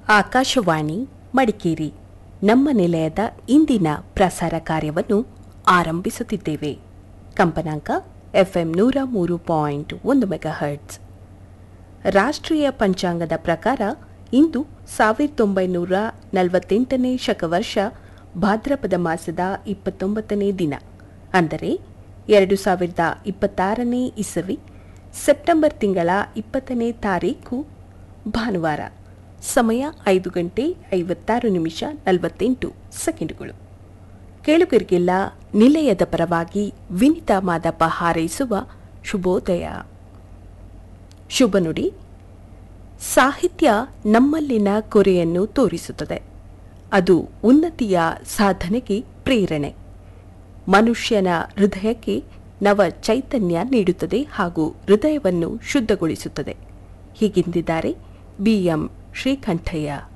ಆಕಾಶವಾಣಿ ಮಡಿಕೇರಿ ನಮ್ಮ ನಿಲಯದ ಇಂದಿನ ಪ್ರಸಾರ ಕಾರ್ಯವನ್ನು ಆರಂಭಿಸುತ್ತಿದ್ದೇವೆ ಕಂಪನಾಂಕ ಎಫ್ಎಂ ನೂರ ಮೂರು ಪಾಯಿಂಟ್ ಒಂದು ಮೆಗಾಹರ್ಟ್ಸ್ ರಾಷ್ಟ್ರೀಯ ಪಂಚಾಂಗದ ಪ್ರಕಾರ ಇಂದು ಸಾವಿರದ ಒಂಬೈನೂರ ನಲವತ್ತೆಂಟನೇ ಶಕವರ್ಷ ಭಾದ್ರಪದ ಮಾಸದ ಇಪ್ಪತ್ತೊಂಬತ್ತನೇ ದಿನ ಅಂದರೆ ಎರಡು ಸಾವಿರದ ಇಪ್ಪತ್ತಾರನೇ ಇಸವಿ ಸೆಪ್ಟೆಂಬರ್ ತಿಂಗಳ ಇಪ್ಪತ್ತನೇ ತಾರೀಕು ಭಾನುವಾರ ಸಮಯ ಐದು ಗಂಟೆ ಐವತ್ತಾರು ನಿಮಿಷ ನಲವತ್ತೆಂಟು ಸೆಕೆಂಡುಗಳು ಕೇಳುಗರಿಗೆಲ್ಲ ನಿಲಯದ ಪರವಾಗಿ ವಿನಿತ ಮಾದಪ್ಪ ಹಾರೈಸುವ ಶುಭೋದಯ ಶುಭ ನುಡಿ ಸಾಹಿತ್ಯ ನಮ್ಮಲ್ಲಿನ ಕೊರೆಯನ್ನು ತೋರಿಸುತ್ತದೆ ಅದು ಉನ್ನತಿಯ ಸಾಧನೆಗೆ ಪ್ರೇರಣೆ ಮನುಷ್ಯನ ಹೃದಯಕ್ಕೆ ನವ ಚೈತನ್ಯ ನೀಡುತ್ತದೆ ಹಾಗೂ ಹೃದಯವನ್ನು ಶುದ್ಧಗೊಳಿಸುತ್ತದೆ ಹೀಗೆಂದಿದ್ದಾರೆ ಬಿಎಂ ಶ್ರೀಕಂಠಯ್ಯ